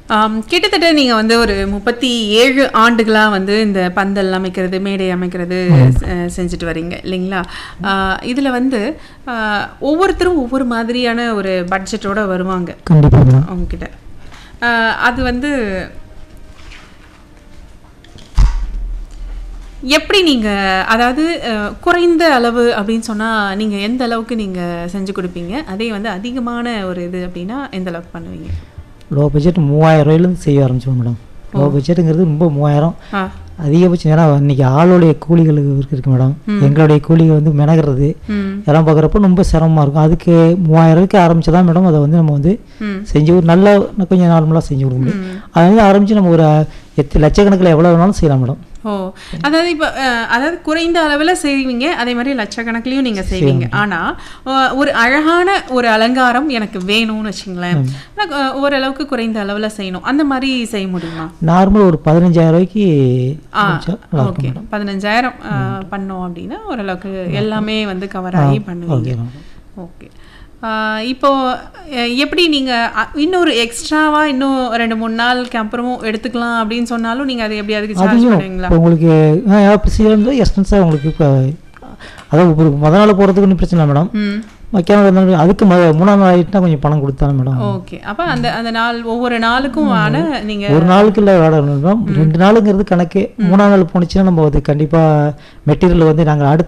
ஆம், கிட்டத்தட்ட நீங்க வந்து ஒரு முப்பத்தி ஏழு ஆண்டுகளா வந்து இந்த பந்தல் அமைக்கிறது மேடை அமைக்கிறது செ- செஞ்சுட்டு வரீங்க இல்லைங்களா ஆ, இதுல வந்து ஆ, ஒவ்வொருத்தரும் ஒவ்வொரு மாதிரியான ஒரு பட்ஜெட்டோட வருவாங்க கண்டிப்பாக மேடம் அவங்கக்கிட்ட ஆ, அது வந்து எப்படி நீங்க அதாவது அஹ், குறைந்த அளவு அப்படின்னு சொன்னா நீங்க எந்த அளவுக்கு நீங்க செஞ்சு கொடுப்பீங்க அதே வந்து அதிகமான ஒரு இது அப்படின்னா எந்த அளவுக்கு பண்ணுவீங்க லோ பட்ஜெட் மூவாயிரம் ரூபாயிலேருந்து செய்ய ஆரம்பிச்சோம் மேடம் லோ பட்ஜெட்டுங்கிறது ரொம்ப மூவாயிரம் ஆ அதிகபட்சம் ஏன்னா இன்னைக்கு ஆளுடைய கூலிகளுக்கு இருக்கு இருக்கு மேடம் எங்களுடைய கூலிகள் வந்து மெனகிறது ம் இதெல்லாம் பார்க்குறப்ப ரொம்ப சிரமமாக இருக்கும் அதுக்கு மூவாயிரத்துக்கு ஆரம்பிச்சு தான் மேடம் அதை வந்து நம்ம வந்து ம் செஞ்சு ஒரு நல்ல கொஞ்சம் நார்மலாக செஞ்சு கொடுக்க முடியும் ம். அது வந்து ஆரம்பித்து நம்ம ஒரு எட்டு லட்சக்கணக்கில் எவ்வளோ வேணாலும் செய்யலாம் மேடம் ஓ அதாவது இப்போ அஹ், அதாவது குறைந்த அளவில் செய்வீங்க அதே மாதிரி லட்சக்கணக்கிலையும் நீங்கள் செய்வீங்க ஆனால் ஒரு அழகான ஒரு அலங்காரம் எனக்கு வேணும்னு வச்சுங்களேன் நான், அஹ், ஓரளவுக்கு குறைந்த அளவில் செய்யணும் அந்த மாதிரி செய்ய முடியுமா நார்மல் ஒரு பதினஞ்சாயிரம் ரூபாய்க்கு ஆ ஆரம்பிச்சா நல்லா ஓகே இருக்கும் பதினஞ்சாயிரம் அஹ், பண்ணோம் அப்படின்னா ஓரளவுக்கு எல்லாமே வந்து கவர் ஆகி பண்ணுவீங்க ஓகே மேடம் ஓகே இப்போ அஹ், எப்படி நீங்கள் இன்னொரு எக்ஸ்ட்ராவா இன்னும் ரெண்டு மூணு நாளுக்கு அப்புறமும் எடுத்துக்கலாம் அப்படின்னு சொன்னாலும் நீங்கள் அதை எப்படி அதுக்கு சார்ஜ் அதையும் பண்ணுவீங்களா இப்போ உங்களுக்கு ப்ரொசீஜர் எக்ஸ்டென்ஸாக உங்களுக்கு இப்போ அதாவது ஒரு முத நாள் போகிறதுக்கு ஒன்றும் பிரச்சனை இல்லை மேடம் ம் வைக்காம இருந்தாலும் அதுக்கு மொ மூணாம் நாள் ஆகிட்டுனா கொஞ்சம் பணம் கொடுத்தாலும் மேடம் ஓகே அப்ப அந்த அந்த நாள் ஒவ்வொரு நாளுக்கும் ஆன நீங்க ஒரு நாளுக்கு இல்லை வேலை மேடம் ரெண்டு நாளுங்கிறது கணக்கு மூணாம் நாள் போணுச்சுன்னா நம்ம அது கண்டிப்பாக மெட்டீரியல் வந்து நாங்கள் அடுத்த